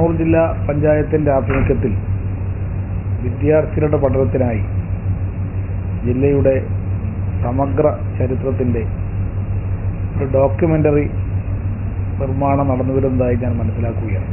കണ്ണൂർ ജില്ലാ പഞ്ചായത്തിൻ്റെ ആഭിമുഖ്യത്തിൽ വിദ്യാർത്ഥികളുടെ പഠനത്തിനായി ജില്ലയുടെ സമഗ്ര ചരിത്രത്തിൻ്റെ ഒരു ഡോക്യുമെൻ്ററി നിർമ്മാണം നടന്നു വരുന്നതായി ഞാൻ മനസ്സിലാക്കുകയാണ്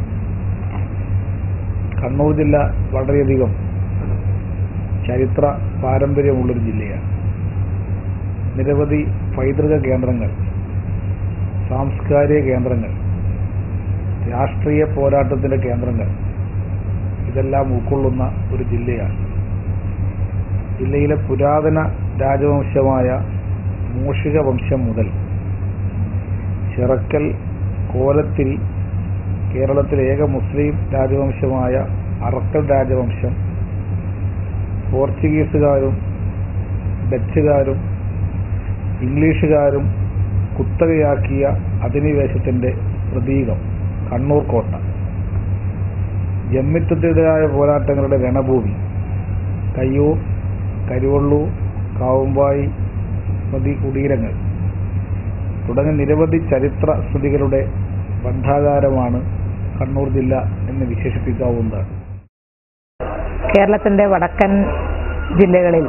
കണ്ണൂർ ജില്ല വളരെയധികം ചരിത്ര പാരമ്പര്യമുള്ളൊരു ജില്ലയാണ് നിരവധി പൈതൃക കേന്ദ്രങ്ങൾ സാംസ്കാരിക കേന്ദ്രങ്ങൾ രാഷ്ട്രീയ പോരാട്ടത്തിൻ്റെ കേന്ദ്രങ്ങൾ ഇതെല്ലാം ഉൾക്കൊള്ളുന്ന ഒരു ജില്ലയാണ് ജില്ലയിലെ പുരാതന രാജവംശമായ മൂഷിക വംശം മുതൽ ചിറക്കൽ കോലത്തിൽ കേരളത്തിലെ ഏക മുസ്ലിം രാജവംശമായ അറക്കൽ രാജവംശം പോർച്ചുഗീസുകാരും ഡച്ചുകാരും ഇംഗ്ലീഷുകാരും കുത്തകയാക്കിയ അധിനിവേശത്തിൻ്റെ പ്രതീകം കണ്ണൂർ കോട്ട ജമ്മിത്വത്തിനെതിരായ പോരാട്ടങ്ങളുടെ രണഭൂമി കയ്യൂർ കരുവള്ളൂർ കാവുമ്പായി നദി കുടീരങ്ങൾ തുടങ്ങിയ നിരവധി ചരിത്ര സ്മൃതികളുടെ ഭണ്ഡാകാരമാണ് കണ്ണൂർ ജില്ല എന്ന് വിശേഷിപ്പിക്കാവുന്നതാണ് കേരളത്തിൻ്റെ വടക്കൻ ജില്ലകളിൽ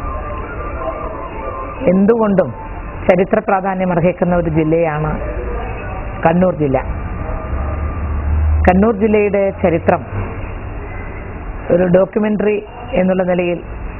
എന്തുകൊണ്ടും ചരിത്ര പ്രാധാന്യം അർഹിക്കുന്ന ഒരു ജില്ലയാണ് കണ്ണൂർ ജില്ല കണ്ണൂർ ജില്ലയുടെ ചരിത്രം ഒരു ഡോക്യുമെൻ്ററി എന്നുള്ള നിലയിൽ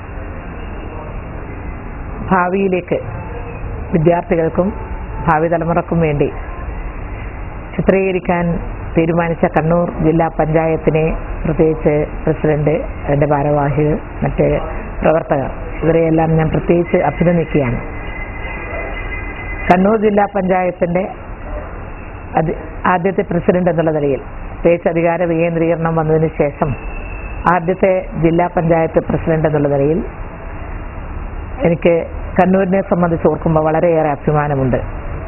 ഭാവിയിലേക്ക് വിദ്യാർത്ഥികൾക്കും ഭാവി തലമുറക്കും വേണ്ടി ചിത്രീകരിക്കാൻ തീരുമാനിച്ച കണ്ണൂർ ജില്ലാ പഞ്ചായത്തിനെ പ്രത്യേകിച്ച് പ്രസിഡന്റ് അതിൻ്റെ ഭാരവാഹികൾ മറ്റ് പ്രവർത്തകർ ഇവരെയെല്ലാം ഞാൻ പ്രത്യേകിച്ച് അഭിനന്ദിക്കുകയാണ് കണ്ണൂർ ജില്ലാ പഞ്ചായത്തിൻ്റെ അത് ആദ്യത്തെ പ്രസിഡന്റ് എന്നുള്ള നിലയിൽ പ്രത്യേകിച്ച് അധികാര വികേന്ദ്രീകരണം വന്നതിന് ശേഷം ആദ്യത്തെ ജില്ലാ പഞ്ചായത്ത് പ്രസിഡന്റ് എന്നുള്ള നിലയിൽ എനിക്ക് കണ്ണൂരിനെ സംബന്ധിച്ച് ഓർക്കുമ്പോൾ വളരെയേറെ അഭിമാനമുണ്ട്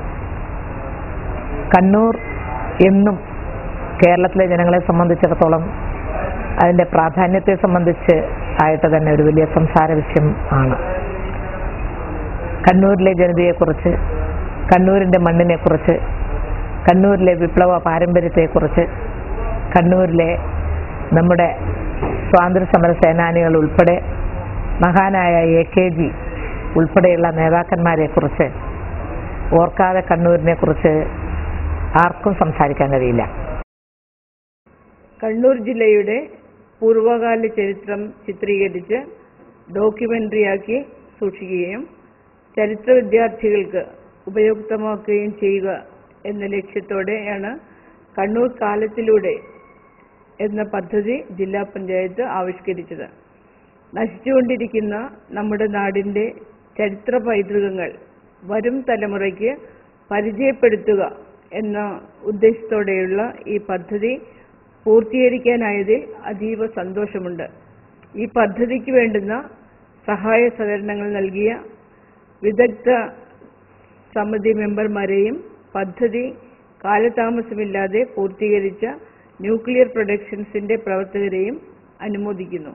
കണ്ണൂർ എന്നും കേരളത്തിലെ ജനങ്ങളെ സംബന്ധിച്ചിടത്തോളം അതിൻ്റെ പ്രാധാന്യത്തെ സംബന്ധിച്ച് ആയിട്ട് തന്നെ ഒരു വലിയ സംസാര വിഷയം ആണ് കണ്ണൂരിലെ ജനതയെക്കുറിച്ച് കണ്ണൂരിൻ്റെ മണ്ണിനെക്കുറിച്ച് കണ്ണൂരിലെ വിപ്ലവ പാരമ്പര്യത്തെക്കുറിച്ച് കണ്ണൂരിലെ നമ്മുടെ സ്വാതന്ത്ര്യ സമര സേനാനികൾ ഉൾപ്പെടെ മഹാനായ എ കെ ജി ഉൾപ്പെടെയുള്ള നേതാക്കന്മാരെക്കുറിച്ച് ഓർക്കാതെ കണ്ണൂരിനെ കുറിച്ച് ആർക്കും സംസാരിക്കാൻ കഴിയില്ല കണ്ണൂർ ജില്ലയുടെ പൂർവകാല ചരിത്രം ചിത്രീകരിച്ച് ഡോക്യുമെൻ്ററിയാക്കി സൂക്ഷിക്കുകയും ചരിത്ര വിദ്യാർത്ഥികൾക്ക് ഉപയുക്തമാക്കുകയും ചെയ്യുക എന്ന ലക്ഷ്യത്തോടെയാണ് കണ്ണൂർ കാലത്തിലൂടെ എന്ന പദ്ധതി ജില്ലാ പഞ്ചായത്ത് ആവിഷ്കരിച്ചത് നശിച്ചുകൊണ്ടിരിക്കുന്ന നമ്മുടെ നാടിൻ്റെ ചരിത്ര പൈതൃകങ്ങൾ വരും തലമുറയ്ക്ക് പരിചയപ്പെടുത്തുക എന്ന ഉദ്ദേശത്തോടെയുള്ള ഈ പദ്ധതി പൂർത്തീകരിക്കാനായതിൽ അതീവ സന്തോഷമുണ്ട് ഈ പദ്ധതിക്ക് വേണ്ടുന്ന സഹായ സഹകരണങ്ങൾ നൽകിയ വിദഗ്ധ സമിതി മെമ്പർമാരെയും പദ്ധതി കാലതാമസമില്ലാതെ പൂർത്തീകരിച്ച ന്യൂക്ലിയർ പ്രൊഡക്ഷൻസിന്റെ പ്രവർത്തകരെയും അനുമോദിക്കുന്നു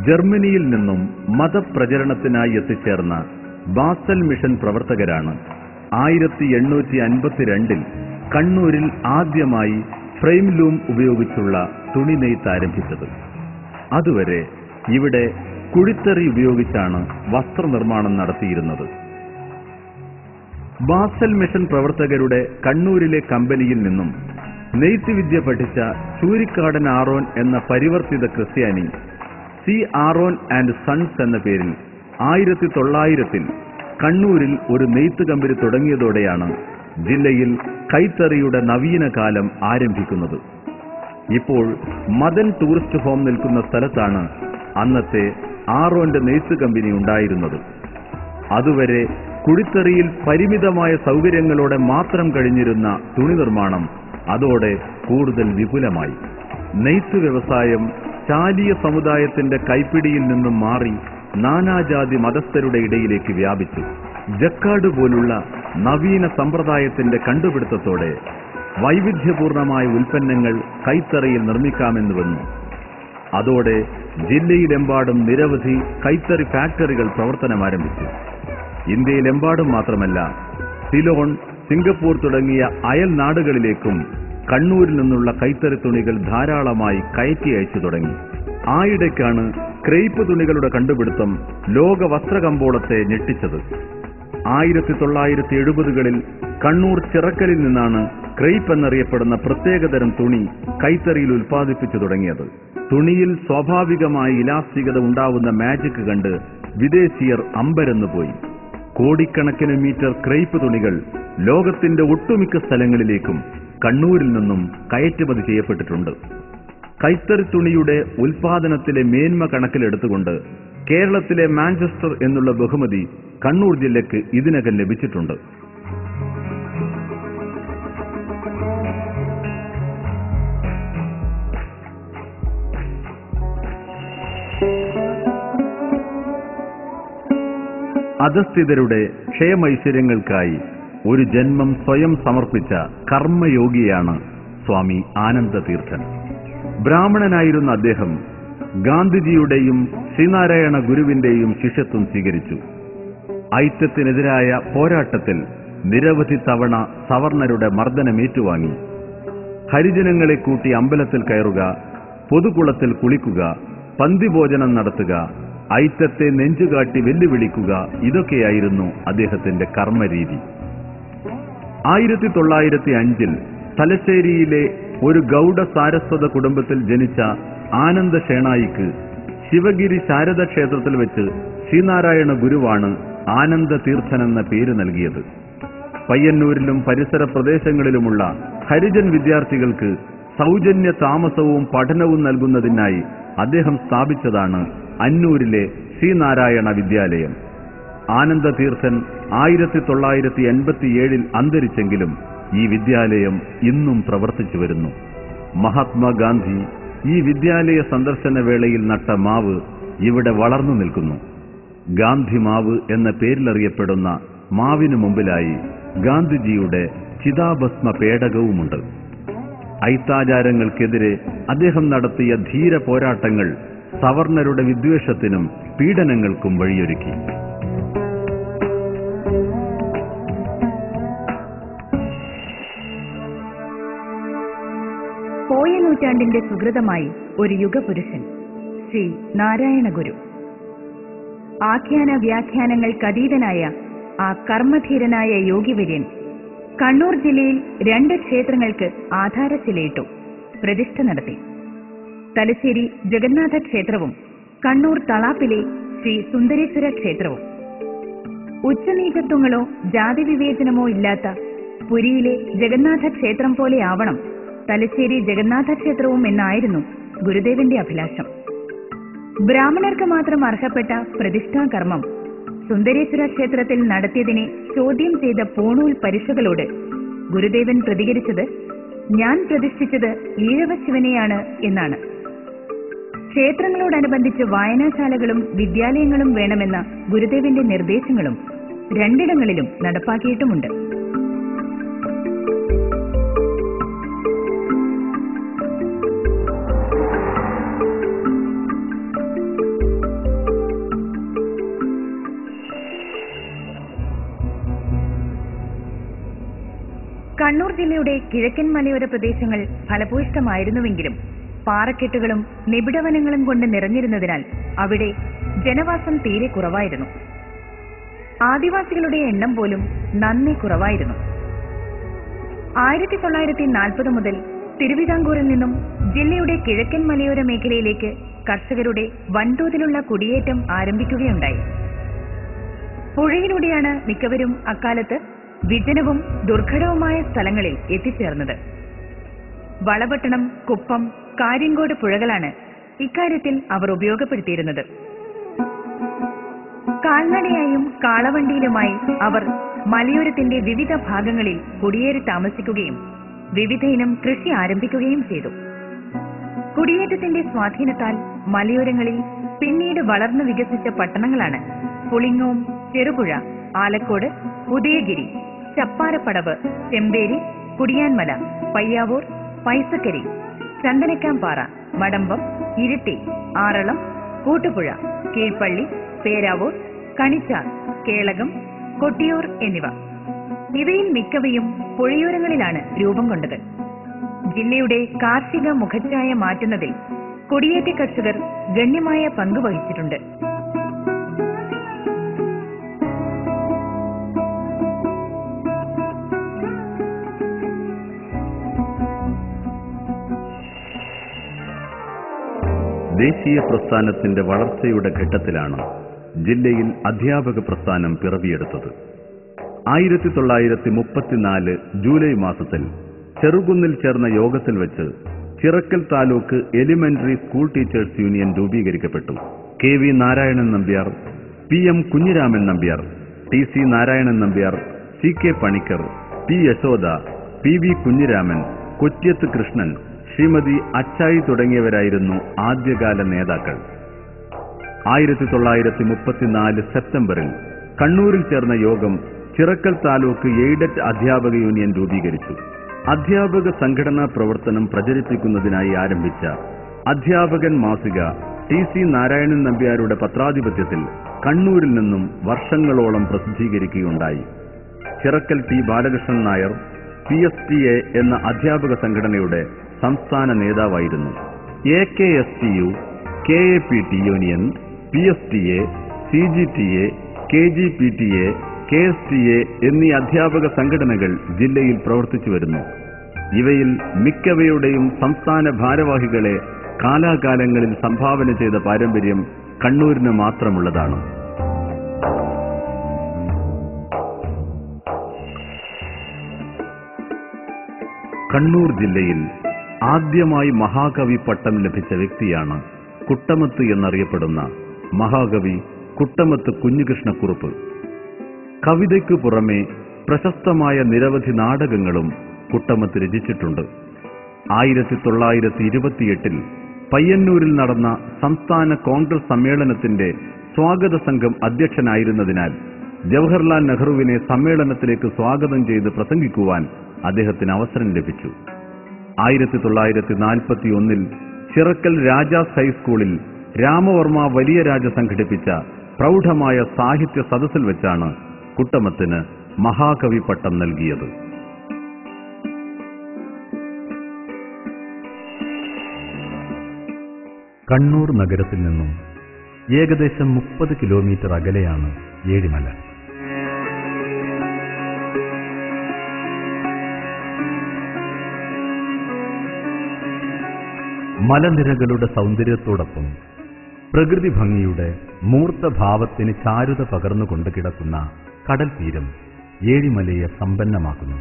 ജർമ്മനിയിൽ നിന്നും മതപ്രചരണത്തിനായി എത്തിച്ചേർന്ന ബാസൽ മിഷൻ പ്രവർത്തകരാണ് ആയിരത്തി എണ്ണൂറ്റി അൻപത്തിരണ്ടിൽ കണ്ണൂരിൽ ആദ്യമായി ഫ്രെയിം ലൂം ഉപയോഗിച്ചുള്ള തുണി നെയ്ത്ത് ആരംഭിച്ചത് അതുവരെ ഇവിടെ കുഴിത്തറി ഉപയോഗിച്ചാണ് വസ്ത്രനിർമ്മാണം നടത്തിയിരുന്നത് ബാസൽ മിഷൻ പ്രവർത്തകരുടെ കണ്ണൂരിലെ കമ്പനിയിൽ നിന്നും നെയ്ത്ത് വിദ്യ പഠിച്ച ചൂരിക്കാടൻ ആറോൻ എന്ന പരിവർത്തിത ക്രിസ്ത്യാനി സി ആറോൻ ആൻഡ് സൺസ് എന്ന പേരിൽ ആയിരത്തി തൊള്ളായിരത്തിൽ കണ്ണൂരിൽ ഒരു നെയ്ത്ത് കമ്പനി തുടങ്ങിയതോടെയാണ് ജില്ലയിൽ കൈത്തറിയുടെ നവീന കാലം ആരംഭിക്കുന്നത് ഇപ്പോൾ മദൻ ടൂറിസ്റ്റ് ഹോം നിൽക്കുന്ന സ്ഥലത്താണ് അന്നത്തെ ആറോന്റെ നെയ്ത്ത് കമ്പനി ഉണ്ടായിരുന്നത് അതുവരെ കുഴിത്തറിയിൽ പരിമിതമായ സൗകര്യങ്ങളോടെ മാത്രം കഴിഞ്ഞിരുന്ന തുണി നിർമ്മാണം അതോടെ കൂടുതൽ വിപുലമായി നെയ്ത്ത് വ്യവസായം ചാലിയ സമുദായത്തിന്റെ കൈപ്പിടിയിൽ നിന്നും മാറി നാനാജാതി മതസ്ഥരുടെ ഇടയിലേക്ക് വ്യാപിച്ചു ജക്കാട് പോലുള്ള നവീന സമ്പ്രദായത്തിന്റെ കണ്ടുപിടുത്തത്തോടെ വൈവിധ്യപൂർണമായ ഉൽപ്പന്നങ്ങൾ കൈത്തറിയിൽ നിർമ്മിക്കാമെന്ന് വന്നു അതോടെ ജില്ലയിലെമ്പാടും നിരവധി കൈത്തറി ഫാക്ടറികൾ പ്രവർത്തനം ആരംഭിച്ചു ഇന്ത്യയിലെമ്പാടും മാത്രമല്ല സിലോൺ സിംഗപ്പൂർ തുടങ്ങിയ അയൽ നാടുകളിലേക്കും കണ്ണൂരിൽ നിന്നുള്ള കൈത്തറി തുണികൾ ധാരാളമായി കയറ്റി അയച്ചു തുടങ്ങി ആയിടയ്ക്കാണ് ക്രേപ്പ് തുണികളുടെ കണ്ടുപിടുത്തം ലോക വസ്ത്രകമ്പോളത്തെ ഞെട്ടിച്ചത് ആയിരത്തി തൊള്ളായിരത്തി എഴുപതുകളിൽ കണ്ണൂർ ചിറക്കലിൽ നിന്നാണ് ക്രേപ്പ് എന്നറിയപ്പെടുന്ന പ്രത്യേകതരം തുണി കൈത്തറിയിൽ ഉൽപ്പാദിപ്പിച്ചു തുടങ്ങിയത് തുണിയിൽ സ്വാഭാവികമായ ഇലാസ്തികത ഉണ്ടാവുന്ന മാജിക് കണ്ട് വിദേശീയർ അമ്പരന്നു പോയി കോടിക്കണക്കിന് മീറ്റർ ക്രേപ്പ് തുണികൾ ലോകത്തിന്റെ ഒട്ടുമിക്ക സ്ഥലങ്ങളിലേക്കും കണ്ണൂരിൽ നിന്നും കയറ്റുമതി ചെയ്യപ്പെട്ടിട്ടുണ്ട് കൈത്തറി തുണിയുടെ ഉൽപാദനത്തിലെ മേന്മ കണക്കിലെടുത്തുകൊണ്ട് കേരളത്തിലെ മാഞ്ചസ്റ്റർ എന്നുള്ള ബഹുമതി കണ്ണൂർ ജില്ലയ്ക്ക് ഇതിനകം ലഭിച്ചിട്ടുണ്ട് അധസ്ഥിതരുടെ ക്ഷേമൈശ്വര്യങ്ങൾക്കായി ഒരു ജന്മം സ്വയം സമർപ്പിച്ച കർമ്മയോഗിയാണ് സ്വാമി ആനന്ദതീർത്ഥൻ ബ്രാഹ്മണനായിരുന്ന അദ്ദേഹം ഗാന്ധിജിയുടെയും ശ്രീനാരായണ ഗുരുവിന്റെയും ശിഷ്യത്വം സ്വീകരിച്ചു ഐക്യത്തിനെതിരായ പോരാട്ടത്തിൽ നിരവധി തവണ സവർണരുടെ മർദ്ദനമേറ്റുവാങ്ങി ഹരിജനങ്ങളെ കൂട്ടി അമ്പലത്തിൽ കയറുക പൊതുകുളത്തിൽ കുളിക്കുക പന്തിഭോജനം നടത്തുക ഐറ്റത്തെ നെഞ്ചുകാട്ടി വെല്ലുവിളിക്കുക ഇതൊക്കെയായിരുന്നു അദ്ദേഹത്തിന്റെ കർമ്മരീതി ആയിരത്തി തൊള്ളായിരത്തി അഞ്ചിൽ തലശ്ശേരിയിലെ ഒരു ഗൗഡ സാരസ്വത കുടുംബത്തിൽ ജനിച്ച ആനന്ദ ഷേണായിക്ക് ശിവഗിരി ശാരദ ക്ഷേത്രത്തിൽ വെച്ച് ശ്രീനാരായണ ഗുരുവാണ് ആനന്ദ തീർത്ഥൻ എന്ന പേര് നൽകിയത് പയ്യന്നൂരിലും പരിസര പ്രദേശങ്ങളിലുമുള്ള ഹരിജൻ വിദ്യാർത്ഥികൾക്ക് സൗജന്യ താമസവും പഠനവും നൽകുന്നതിനായി അദ്ദേഹം സ്ഥാപിച്ചതാണ് അന്നൂരിലെ ശ്രീനാരായണ വിദ്യാലയം ആനന്ദതീർത്ഥൻ ആയിരത്തി തൊള്ളായിരത്തി എൺപത്തിയേഴിൽ അന്തരിച്ചെങ്കിലും ഈ വിദ്യാലയം ഇന്നും പ്രവർത്തിച്ചു വരുന്നു മഹാത്മാഗാന്ധി ഈ വിദ്യാലയ സന്ദർശന വേളയിൽ നട്ട മാവ് ഇവിടെ വളർന്നു നിൽക്കുന്നു ഗാന്ധി മാവ് എന്ന പേരിലറിയപ്പെടുന്ന മാവിനു മുമ്പിലായി ഗാന്ധിജിയുടെ ചിതാഭസ്മ പേടകവുമുണ്ട് ഐത്താചാരങ്ങൾക്കെതിരെ അദ്ദേഹം നടത്തിയ ധീര പോരാട്ടങ്ങൾ സവർണരുടെ വിദ്വേഷത്തിനും പീഡനങ്ങൾക്കും വഴിയൊരുക്കി പോയ നൂറ്റാണ്ടിന്റെ സുഹൃതമായി ഒരു യുഗപുരുഷൻ ശ്രീ നാരായണ ഗുരു ആഖ്യാന വ്യാഖ്യാനങ്ങൾക്കതീതനായ ആ കർമ്മധീരനായ യോഗിവര്യൻ കണ്ണൂർ ജില്ലയിൽ രണ്ട് ക്ഷേത്രങ്ങൾക്ക് ആധാരശിലയിട്ടു പ്രതിഷ്ഠ നടത്തി തലശ്ശേരി ജഗന്നാഥ ക്ഷേത്രവും കണ്ണൂർ തളാപ്പിലെ ശ്രീ സുന്ദരേശ്വര ക്ഷേത്രവും ഉച്ചനീചത്വങ്ങളോ ജാതി വിവേചനമോ ഇല്ലാത്ത പുരിയിലെ ജഗന്നാഥ ക്ഷേത്രം പോലെ ആവണം തലശ്ശേരി ജഗന്നാഥ ക്ഷേത്രവും എന്നായിരുന്നു ഗുരുദേവന്റെ അഭിലാഷം ബ്രാഹ്മണർക്ക് മാത്രം അർഹപ്പെട്ട പ്രതിഷ്ഠാകർമ്മം സുന്ദരേശ്വര ക്ഷേത്രത്തിൽ നടത്തിയതിനെ ചോദ്യം ചെയ്ത പൂണൂൽ പരീക്ഷകളോട് ഗുരുദേവൻ പ്രതികരിച്ചത് ഞാൻ പ്രതിഷ്ഠിച്ചത് ഈഴവ ശിവനെയാണ് എന്നാണ് ക്ഷേത്രങ്ങളോടനുബന്ധിച്ച് വായനാശാലകളും വിദ്യാലയങ്ങളും വേണമെന്ന ഗുരുദേവന്റെ നിർദ്ദേശങ്ങളും രണ്ടിടങ്ങളിലും നടപ്പാക്കിയിട്ടുമുണ്ട് കണ്ണൂർ ജില്ലയുടെ കിഴക്കൻ മലയോര പ്രദേശങ്ങൾ ഫലഭൂയിഷ്ടമായിരുന്നുവെങ്കിലും പാറക്കെട്ടുകളും നിബിഡവനങ്ങളും കൊണ്ട് നിറഞ്ഞിരുന്നതിനാൽ അവിടെ ജനവാസം തീരെ കുറവായിരുന്നു ആദിവാസികളുടെ എണ്ണം പോലും നന്ദി കുറവായിരുന്നു ആയിരത്തി തൊള്ളായിരത്തി നാൽപ്പത് മുതൽ തിരുവിതാംകൂറിൽ നിന്നും ജില്ലയുടെ കിഴക്കൻ മലയോര മേഖലയിലേക്ക് കർഷകരുടെ വൻതോതിലുള്ള കുടിയേറ്റം ആരംഭിക്കുകയുണ്ടായി പുഴയിലൂടെയാണ് മിക്കവരും അക്കാലത്ത് വിജനവും ദുർഘടവുമായ സ്ഥലങ്ങളിൽ എത്തിച്ചേർന്നത് വളപട്ടണം കുപ്പം കാര്യങ്കോട് പുഴകളാണ് ഇക്കാര്യത്തിൽ അവർ ഉപയോഗപ്പെടുത്തിയിരുന്നത് കാൽനടയായും കാളവണ്ടിയിലുമായി അവർ മലയോരത്തിന്റെ വിവിധ ഭാഗങ്ങളിൽ കുടിയേറി താമസിക്കുകയും വിവിധ ഇനം കൃഷി ആരംഭിക്കുകയും ചെയ്തു കുടിയേറ്റത്തിന്റെ സ്വാധീനത്താൽ മലയോരങ്ങളിൽ പിന്നീട് വളർന്നു വികസിച്ച പട്ടണങ്ങളാണ് പുളിങ്ങോം ചെറുപുഴ ആലക്കോട് ഉദയഗിരി ചപ്പാരപ്പടവ് ചെമ്പേരി കുടിയാൻമല പയ്യാവൂർ പൈസക്കരി ചന്ദനക്കാംപാറ മടമ്പം ഇരിട്ടി ആറളം കൂട്ടുപുഴ കീഴ്പള്ളി പേരാവൂർ കണിച്ചാർ കേളകം കൊട്ടിയൂർ എന്നിവ ഇവയിൽ മിക്കവയും പുഴയോരങ്ങളിലാണ് രൂപം കൊണ്ടത് ജില്ലയുടെ കാർഷിക മുഖച്ഛായ മാറ്റുന്നതിൽ കുടിയേറ്റ കർഷകർ ഗണ്യമായ പങ്ക് വഹിച്ചിട്ടുണ്ട് ദേശീയ പ്രസ്ഥാനത്തിന്റെ വളർച്ചയുടെ ഘട്ടത്തിലാണ് ജില്ലയിൽ അധ്യാപക പ്രസ്ഥാനം പിറവിയെടുത്തത് ആയിരത്തി തൊള്ളായിരത്തി മുപ്പത്തിനാല് ജൂലൈ മാസത്തിൽ ചെറുകുന്നിൽ ചേർന്ന യോഗത്തിൽ വെച്ച് Chirakkal taluk elementary school teachers union രൂപീകരിക്കപ്പെട്ടു K V Narayanan Nambiar P M Kunhiraman Nambiar T C Narayanan Nambiar C K Panicker P Yashoda P V Kunhiraman Kottiyath Krishnan Shrimati Achayi തുടങ്ങിയവരായിരുന്നു ആദ്യകാല നേതാക്കൾ ആയിരത്തി തൊള്ളായിരത്തി മുപ്പത്തിനാല് സെപ്റ്റംബറിൽ കണ്ണൂരിൽ ചേർന്ന യോഗം ചിറക്കൽ താലൂക്ക് എയ്ഡഡ് അധ്യാപക യൂണിയൻ രൂപീകരിച്ചു അധ്യാപക സംഘടനാ പ്രവർത്തനം പ്രചരിപ്പിക്കുന്നതിനായി ആരംഭിച്ച അധ്യാപകൻ മാസിക ടി സി നാരായണൻ നമ്പ്യാരുടെ പത്രാധിപത്യത്തിൽ കണ്ണൂരിൽ നിന്നും വർഷങ്ങളോളം പ്രസിദ്ധീകരിക്കുകയുണ്ടായി Chirakkal T Balakrishnan Nair P S T A എന്ന അധ്യാപക സംഘടനയുടെ സംസ്ഥാന നേതാവായിരുന്നു A K S T U K A P T union P S T A C G T A K G P T A K S T A എന്നീ അധ്യാപക സംഘടനകൾ ജില്ലയിൽ പ്രവർത്തിച്ചു വരുന്നു ഇവയിൽ മിക്കവയുടെയും സംസ്ഥാന ഭാരവാഹികളെ കാലാകാലങ്ങളിൽ സംഭാവന ചെയ്ത പാരമ്പര്യം കണ്ണൂരിന് മാത്രമുള്ളതാണ് കണ്ണൂർ ജില്ലയിൽ ആദ്യമായി മഹാകവി പട്ടം ലഭിച്ച വ്യക്തിയാണ് കുട്ടമത്ത് എന്നറിയപ്പെടുന്ന മഹാകവി കുട്ടമത്ത് കുഞ്ഞുകൃഷ്ണക്കുറുപ്പ് കവിതയ്ക്കു പുറമെ പ്രശസ്തമായ നിരവധി നാടകങ്ങളും കുട്ടമത്ത് രചിച്ചിട്ടുണ്ട് ആയിരത്തി തൊള്ളായിരത്തി ഇരുപത്തിയെട്ടിൽ പയ്യന്നൂരിൽ നടന്ന സംസ്ഥാന കോൺഗ്രസ് സമ്മേളനത്തിന്റെ സ്വാഗത സംഘം അധ്യക്ഷനായിരുന്നതിനാൽ ജവഹർലാൽ നെഹ്റുവിനെ സമ്മേളനത്തിലേക്ക് സ്വാഗതം ചെയ്ത് പ്രസംഗിക്കുവാൻ അദ്ദേഹത്തിന് അവസരം ലഭിച്ചു ആയിരത്തി തൊള്ളായിരത്തി നാൽപ്പത്തി ഒന്നിൽ ചിറക്കൽ രാജാസ് ഹൈസ്കൂളിൽ രാമവർമ്മ വലിയ രാജ സംഘടിപ്പിച്ച പ്രൗഢമായ സാഹിത്യ സദസ്സിൽ വെച്ചാണ് കുട്ടമത്തിന് മഹാകവി പട്ടം നൽകിയത് കണ്ണൂർ നഗരത്തിൽ നിന്നും ഏകദേശം മുപ്പത് കിലോമീറ്റർ അകലെയാണ് ഏഴിമല മലനിരകളുടെ സൗന്ദര്യത്തോടൊപ്പം പ്രകൃതി ഭംഗിയുടെ മൂർത്ത ഭാവത്തിന് ചാരുത പകർന്നുകൊണ്ട് കിടക്കുന്ന കടൽ തീരം ഏഴിമലയെ സമ്പന്നമാക്കുന്നു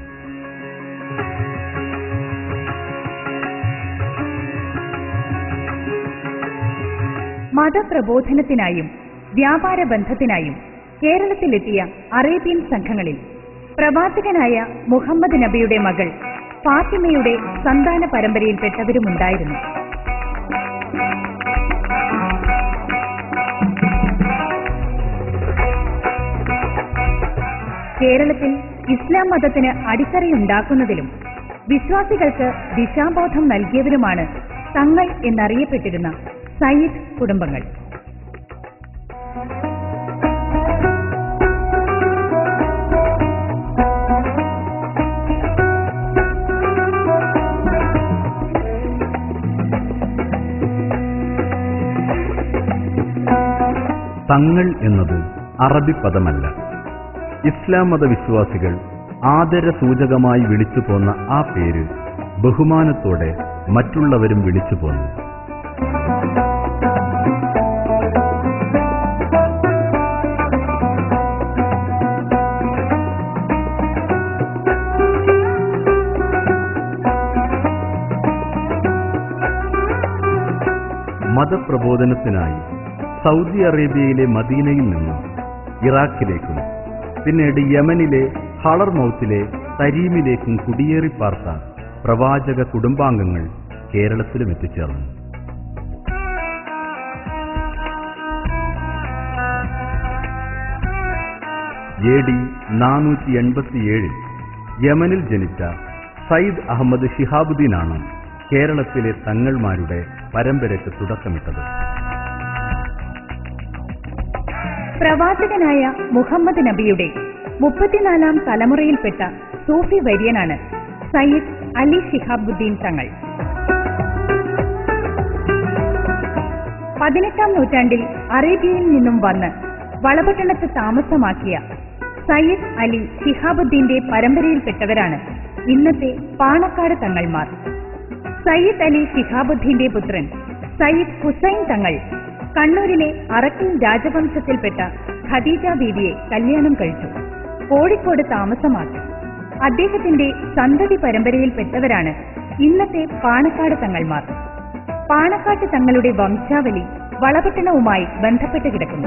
മതപ്രബോധനത്തിനായും വ്യാപാര ബന്ധത്തിനായും കേരളത്തിലെത്തിയ അറേബ്യൻ സംഘങ്ങളിൽ പ്രവാചകനായ മുഹമ്മദ് നബിയുടെ മകൾ ഫാത്തിമയുടെ സന്താന പരമ്പരയിൽപ്പെട്ടവരുമുണ്ടായിരുന്നു കേരളത്തിൽ ഇസ്ലാം മതത്തിന് അടിത്തറയുണ്ടാക്കുന്നതിലും വിശ്വാസികൾക്ക് ദിശാബോധം നൽകിയവരുമാണ് തങ്ങൾ എന്നറിയപ്പെട്ടിരുന്ന സയ്യിദ് കുടുംബങ്ങൾ തങ്ങൾ എന്നത് അറബി പദമല്ല ഇസ്ലാം മതവിശ്വാസികൾ ആദര സൂചകമായി വിളിച്ചു പോന്ന ആ പേര് ബഹുമാനത്തോടെ മറ്റുള്ളവരും വിളിച്ചു പോന്നു മതപ്രബോധനത്തിനായി സൗദി അറേബ്യയിലെ മദീനയിൽ നിന്നും ഇറാഖിലേക്കും പിന്നീട് യമനിലെ ഹളർ മൗത്തിലെ തരീമിലേക്കും കുടിയേറി പാർത്ത പ്രവാചക കുടുംബാംഗങ്ങൾ കേരളത്തിലും എത്തിച്ചേർന്നു എ ഡി നാനൂറ്റി എൺപത്തിയേഴിൽ യമനിൽ ജനിച്ച സയ്യിദ് അഹമ്മദ് ഷിഹാബുദ്ദീനാണ് കേരളത്തിലെ തങ്ങൾമാരുടെ പരമ്പരയ്ക്ക് തുടക്കമിട്ടത് പ്രവാചകനായ മുഹമ്മദ് നബിയുടെ മുപ്പത്തിനാലാം തലമുറയിൽപ്പെട്ട സൂഫി വര്യനാണ് സയ്യിദ് അലി ശിഹാബുദ്ദീൻ തങ്ങൾ പതിനെട്ടാം നൂറ്റാണ്ടിൽ അറേബ്യയിൽ നിന്നും വന്ന് വളപട്ടണത്ത് താമസമാക്കിയ സയ്യിദ് അലി ശിഹാബുദ്ദീന്റെ പരമ്പരയിൽപ്പെട്ടവരാണ് ഇന്നത്തെ പാണക്കാട് തങ്ങൾമാർ സയ്യിദ് അലി ശിഹാബുദ്ദീന്റെ പുത്രൻ സയ്യിദ് ഹുസൈൻ തങ്ങൾ കണ്ണൂരിലെ അറക്കൽ രാജവംശത്തിൽപ്പെട്ട ഖദീജ ബീവിയെ കല്യാണം കഴിച്ചു കോഴിക്കോട് താമസമാക്കി അദ്ദേഹത്തിന്റെ സന്തതി പരമ്പരയിൽപ്പെട്ടവരാണ് ഇന്നത്തെ പാണക്കാട് തങ്ങൾമാർ പാണക്കാട്ട് തങ്ങളുടെ വംശാവലി വളപട്ടണവുമായി ബന്ധപ്പെട്ട് കിടക്കുന്നു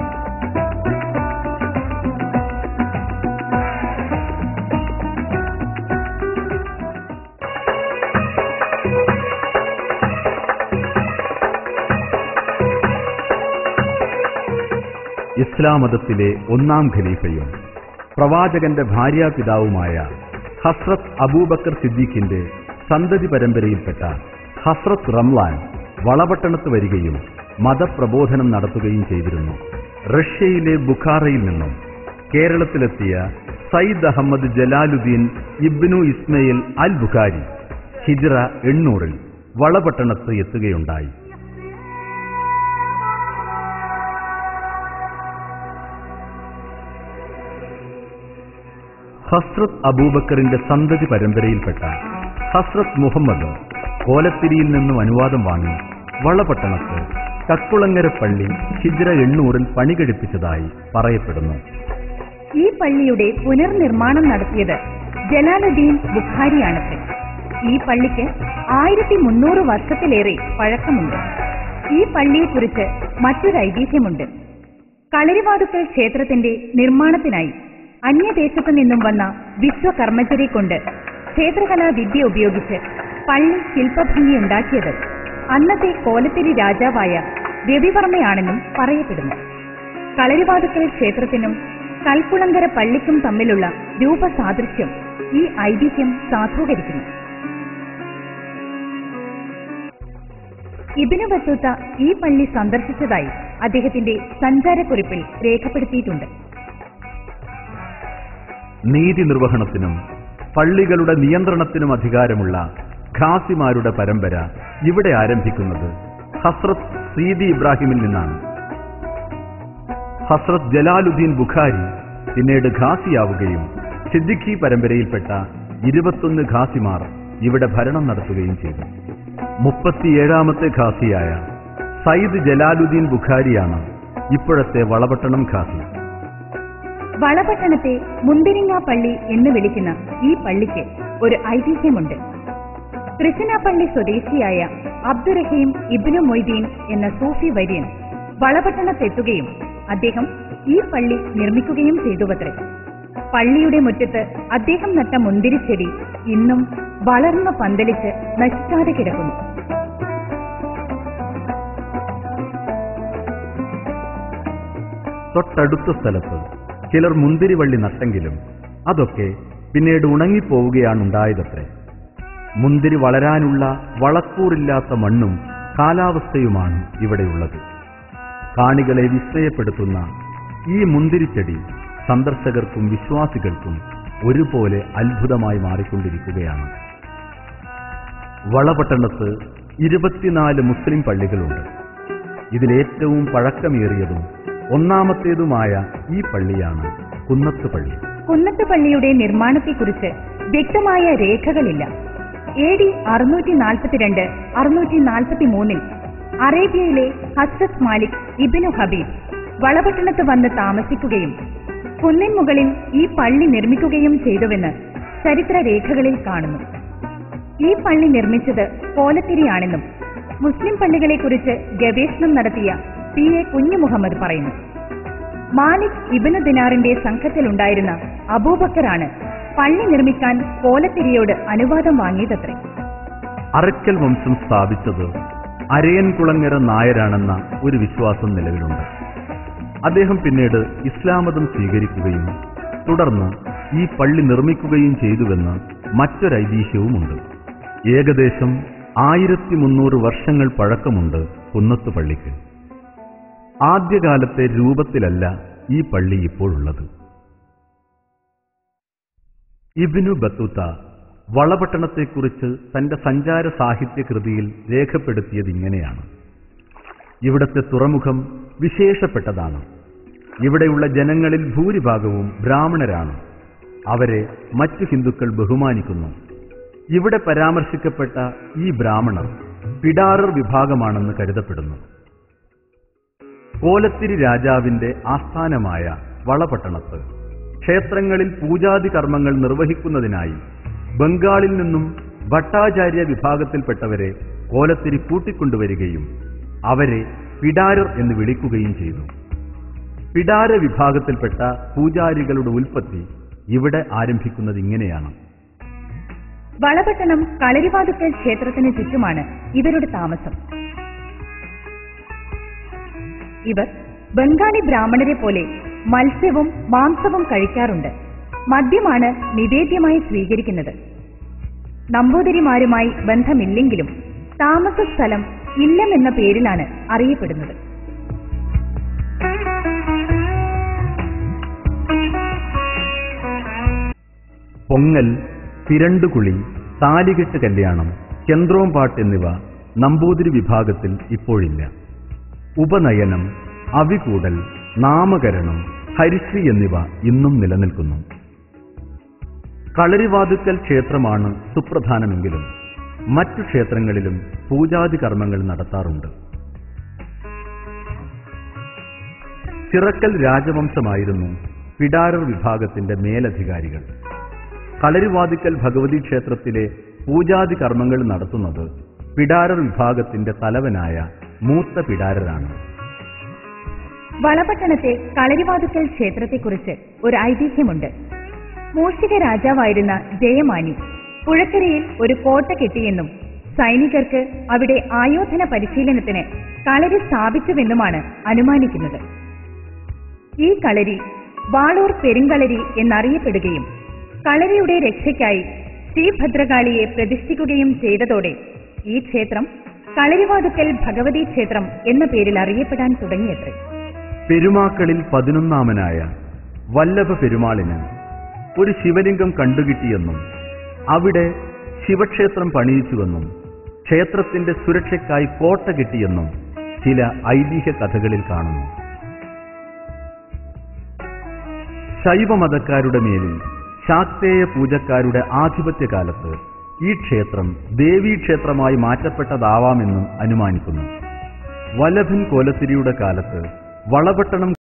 ഇസ്ലാം മതത്തിലെ ഒന്നാം ഖലീഫയും പ്രവാചകന്റെ ഭാര്യാപിതാവുമായ ഹസ്രത്ത് അബൂബക്കർ സിദ്ദീഖിന്റെ സന്തതി പരമ്പരയിൽപ്പെട്ട ഹസ്രത്ത് റംലാൻ വളപട്ടണത്ത് വരികയും മതപ്രബോധനം നടത്തുകയും ചെയ്തിരുന്നു റഷ്യയിലെ ബുഖാറയിൽ നിന്നും കേരളത്തിലെത്തിയ സയ്യിദ് അഹമ്മദ് ജലാലുദ്ദീൻ ഇബ്നു ഇസ്മയിൽ അൽ ബുഖാരി ഹിജ്റ എണ്ണൂറിൽ വളപട്ടണത്ത് എത്തുകയുണ്ടായി ഹസ്രത്ത് അബൂബക്കറിന്റെ സന്തതി പരമ്പരയിൽപ്പെട്ട ഹസ്രത്ത് മുഹമ്മദ് കോലത്തിരിയിൽ നിന്നും അനുവാദം വാങ്ങി വളപട്ടണത്ത് കക്കുളങ്ങര പള്ളി ഹിജ്റ എണ്ണൂറിൽ പണി കഴിപ്പിച്ചതായി പറയപ്പെടുന്നു ഈ പള്ളിയുടെ പുനർനിർമ്മാണം നടത്തിയത് ജലാലുദ്ദീൻ ബുഖാരിയാണത്രേ ഈ പള്ളിക്ക് ആയിരത്തി മുന്നൂറ് വർഷത്തിലേറെ പഴക്കമുണ്ട് ഈ പള്ളിയെക്കുറിച്ച് മറ്റൊരു ഐതിഹ്യമുണ്ട് കളരിവാതുക്കൽ ക്ഷേത്രത്തിന്റെ നിർമ്മാണത്തിനായി അന്യദേശത്തു നിന്നും വന്ന വിശ്വകർമ്മചരെ കൊണ്ട് ക്ഷേത്രകലാ വിദ്യ ഉപയോഗിച്ച് പള്ളി ശില്പഭംഗി ഉണ്ടാക്കിയത് അന്നത്തെ കോലത്തിരി രാജാവായ രവിവർമ്മയാണെന്നും പറയപ്പെടുന്നു കളരിവാതുക്കൽ ക്ഷേത്രത്തിനും കൽക്കുളങ്കര പള്ളിക്കും തമ്മിലുള്ള രൂപസാദൃശ്യം ഈ ഐതിഹ്യം സാധൂകരിക്കുന്നു ഇബിനു ബത്തൂത്ത ഈ പള്ളി സന്ദർശിച്ചതായി അദ്ദേഹത്തിന്റെ സഞ്ചാരക്കുറിപ്പിൽ രേഖപ്പെടുത്തിയിട്ടുണ്ട് നീതി നിർവഹണത്തിനും പള്ളികളുടെ നിയന്ത്രണത്തിനും അധികാരമുള്ള ഖാസിമാരുടെ പരമ്പര ഇവിടെ ആരംഭിക്കുന്നത് ഹസ്രത്ത് സീദി ഇബ്രാഹിമിൽ നിന്നാണ് ഹസ്രത്ത് ജലാലുദ്ദീൻ ബുഖാരി പിന്നീട് ഖാസിയാവുകയും സിദ്ദിഖി പരമ്പരയിൽപ്പെട്ട ഇരുപത്തൊന്ന് ഖാസിമാർ ഇവിടെ ഭരണം നടത്തുകയും ചെയ്തു മുപ്പത്തിയേഴാമത്തെ ഖാസിയായ സയ്യിദ് ജലാലുദ്ദീൻ ബുഖാരിയാണ് ഇപ്പോഴത്തെ വളപട്ടണം ഖാസി വളപട്ടണത്തെ മുന്തിരിങ്ങ പള്ളി എന്ന് വിളിക്കുന്ന ഈ പള്ളിക്ക് ഒരു ഐതിഹ്യമുണ്ട് തൃശ്ശിനാപ്പള്ളി സ്വദേശിയായ അബ്ദുറഹീം ഇബ്നു മൊയ്തീൻ എന്ന സൂഫി വര്യൻ വളപട്ടണത്തെത്തുകയും അദ്ദേഹം ഈ പള്ളി നിർമ്മിക്കുകയും ചെയ്തുവത്രേ പള്ളിയുടെ മുറ്റത്ത് അദ്ദേഹം നട്ട മുന്തിരിച്ചെടി ഇന്നും വളർന്നു പന്തലിച്ച് നശിക്കാതെ കിടക്കുന്നു തൊട്ടടുത്ത സ്ഥലത്ത് ചിലർ മുന്തിരിവള്ളി നട്ടെങ്കിലും അതൊക്കെ പിന്നീട് ഉണങ്ങിപ്പോവുകയാണുണ്ടായതത്രേ മുന്തിരി വളരാനുള്ള വളക്കൂറില്ലാത്ത മണ്ണും കാലാവസ്ഥയുമാണ് ഇവിടെയുള്ളത് കാണികളെ വിസ്മയപ്പെടുത്തുന്ന ഈ മുന്തിരിച്ചെടി സന്ദർശകർക്കും വിശ്വാസികൾക്കും ഒരുപോലെ അത്ഭുതമായി മാറിക്കൊണ്ടിരിക്കുകയാണ് വളപട്ടണത്ത് ഇരുപത്തിനാല് മുസ്ലിം പള്ളികളുണ്ട് ഇതിലേറ്റവും പഴക്കമേറിയതും ഒന്നാമത്തേതുമായ ഈ പള്ളിയാണ് കുന്നത്ത് പള്ളി കുന്നത്ത് പള്ളിയുടെ നിർമ്മാണത്തെക്കുറിച്ച് വ്യക്തമായ രേഖകളില്ല എ ഡി അറുന്നൂറ്റി നാൽപ്പത്തിരണ്ട് അറുന്നൂറ്റി നാൽപ്പത്തി മൂന്നിൽ അറേബ്യയിലെ ഹസ്രത് മാലിക് ഇബിനു ഹബീബ് വളപട്ടണത്ത് വന്ന് താമസിക്കുകയും കുന്നിൻ മുകളിൽ ഈ പള്ളി നിർമ്മിക്കുകയും ചെയ്തുവെന്ന് ചരിത്രരേഖകളിൽ കാണുന്നു ഈ പള്ളി നിർമ്മിച്ചത് കോലത്തിരിയാണെന്നും മുസ്ലിം പള്ളികളെക്കുറിച്ച് ഗവേഷണം നടത്തിയ പി എ കുഞ്ഞു മുഹമ്മദ് പറയുന്നു മാലിക് ഇബനു ദിനാറിന്റെ സംഘത്തിലുണ്ടായിരുന്ന അബൂബക്കറാണ് പള്ളി നിർമ്മിക്കാൻ കോലത്തിരിയോട് അനുവാദം വാങ്ങിയതത്രേ അറക്കൽ വംശം സ്ഥാപിച്ചത് അരയൻകുളങ്ങര നായരാണെന്ന ഒരു വിശ്വാസം നിലവിലുണ്ട് അദ്ദേഹം പിന്നീട് ഇസ്ലാം മതം സ്വീകരിക്കുകയും തുടർന്ന് ഈ പള്ളി നിർമ്മിക്കുകയും ചെയ്തുവെന്ന് മറ്റൊരൈതിഹ്യവുമുണ്ട് ഏകദേശം ആയിരത്തി മുന്നൂറ് വർഷങ്ങൾ പഴക്കമുണ്ട് കുന്നത്ത് പള്ളിക്ക് ആദ്യകാലത്തെ രൂപത്തിലല്ല ഈ പള്ളി ഇപ്പോഴുള്ളത് ഇബിനു ബത്തുത്ത വളപട്ടണത്തെക്കുറിച്ച് തന്റെ സഞ്ചാര സാഹിത്യ കൃതിയിൽ രേഖപ്പെടുത്തിയത് ഇങ്ങനെയാണ് ഇവിടത്തെ തുറമുഖം വിശേഷപ്പെട്ടതാണ് ഇവിടെയുള്ള ജനങ്ങളിൽ ഭൂരിഭാഗവും ബ്രാഹ്മണരാണ് അവരെ മറ്റു ഹിന്ദുക്കൾ ബഹുമാനിക്കുന്നു ഇവിടെ പരാമർശിക്കപ്പെട്ട ഈ ബ്രാഹ്മണർ പിടാറർ വിഭാഗമാണെന്ന് കരുതപ്പെടുന്നു കോലത്തിരി രാജാവിന്റെ ആസ്ഥാനമായ വളപട്ടണത്ത് ക്ഷേത്രങ്ങളിൽ പൂജാതി കർമ്മങ്ങൾ നിർവഹിക്കുന്നതിനായി ബംഗാളിൽ നിന്നും ഭട്ടാചാര്യ വിഭാഗത്തിൽപ്പെട്ടവരെ കോലത്തിരി കൂട്ടിക്കൊണ്ടുവരികയും അവരെ പിടാരർ എന്ന് വിളിക്കുകയും ചെയ്തു പിടാര വിഭാഗത്തിൽപ്പെട്ട പൂജാരികളുടെ ഉൽപ്പത്തി ഇവിടെ ആരംഭിക്കുന്നത് ഇങ്ങനെയാണ് വളപട്ടണം കളരിവാതുക്കൽ ക്ഷേത്രത്തിന് ചുറ്റുമാണ് ഇവരുടെ താമസം ഇവർ ബംഗാളി ബ്രാഹ്മണരെ പോലെ മത്സ്യവും മാംസവും കഴിക്കാറുണ്ട് മദ്യമാണ് നിവേദ്യമായി സ്വീകരിക്കുന്നത് നമ്പൂതിരിമാരുമായി ബന്ധമില്ലെങ്കിലും താമസ സ്ഥലം ഇല്ലം എന്ന പേരിലാണ് അറിയപ്പെടുന്നത് പൊങ്ങൽ തിരണ്ടുകുളി താലികെട്ട് കല്യാണം ചന്ദ്രോംപാട്ട് എന്നിവ നമ്പൂതിരി വിഭാഗത്തിൽ ഇപ്പോഴില്ല ഉപനയനം അവികൂടൽ നാമകരണം ഹരിശ്രീ എന്നിവ ഇന്നും നിലനിൽക്കുന്നു കളരിവാതുക്കൽ ക്ഷേത്രമാണ് സുപ്രധാനമെങ്കിലും മറ്റു ക്ഷേത്രങ്ങളിലും പൂജാതി കർമ്മങ്ങൾ നടത്താറുണ്ട് ചിറക്കൽ രാജവംശമായിരുന്നു പിടാരർ വിഭാഗത്തിന്റെ മേലധികാരികൾ കളരിവാതിക്കൽ ഭഗവതി ക്ഷേത്രത്തിലെ പൂജാതി കർമ്മങ്ങൾ നടത്തുന്നത് പിടാരർ വിഭാഗത്തിന്റെ തലവനായ മൂത്ത പിടാരരാണ് വളപട്ടണത്തെ കളരിവാതുക്കൽ ക്ഷേത്രത്തെക്കുറിച്ച് ഒരു ഐതിഹ്യമുണ്ട് മൂഷിക രാജാവായിരുന്ന ജയമാനി പുഴക്കരയിൽ ഒരു കോട്ട കെട്ടിയെന്നും സൈനികർക്ക് അവിടെ ആയോധന പരിശീലനത്തിന് കളരി സ്ഥാപിച്ചുവെന്നുമാണ് അനുമാനിക്കുന്നത് ഈ കളരി വാളൂർ പെരുങ്കളരി എന്നറിയപ്പെടുകയും കളരിയുടെ രക്ഷയ്ക്കായി ശ്രീഭദ്രകാളിയെ പ്രതിഷ്ഠിക്കുകയും ചെയ്തതോടെ ഈ ക്ഷേത്രം കളരിവാതുക്കൽ ഭഗവതി ക്ഷേത്രം എന്ന പേരിൽ അറിയപ്പെടാൻ തുടങ്ങിയത്രേ പെരുമാക്കളിൽ പതിനൊന്നാമനായ വല്ലഭ പെരുമാളിന് ഒരു ശിവലിംഗം കണ്ടുകിട്ടിയെന്നും അവിടെ ശിവക്ഷേത്രം പണിയിച്ചുവെന്നും ക്ഷേത്രത്തിന്റെ സുരക്ഷയ്ക്കായി കോട്ട കിട്ടിയെന്നും ചില ഐതിഹ്യ കഥകളിൽ കാണുന്നു ശൈവമതക്കാരുടെ മേലിൽ ശാക്തേയ പൂജക്കാരുടെ ആധിപത്യകാലത്ത് ഈ ക്ഷേത്രം ദേവീക്ഷേത്രമായി മാറ്റപ്പെട്ടതാവാമെന്നും അനുമാനിക്കുന്നു വല്ലഭൻ കോലത്തിരിയുടെ കാലത്ത് വളപട്ടണം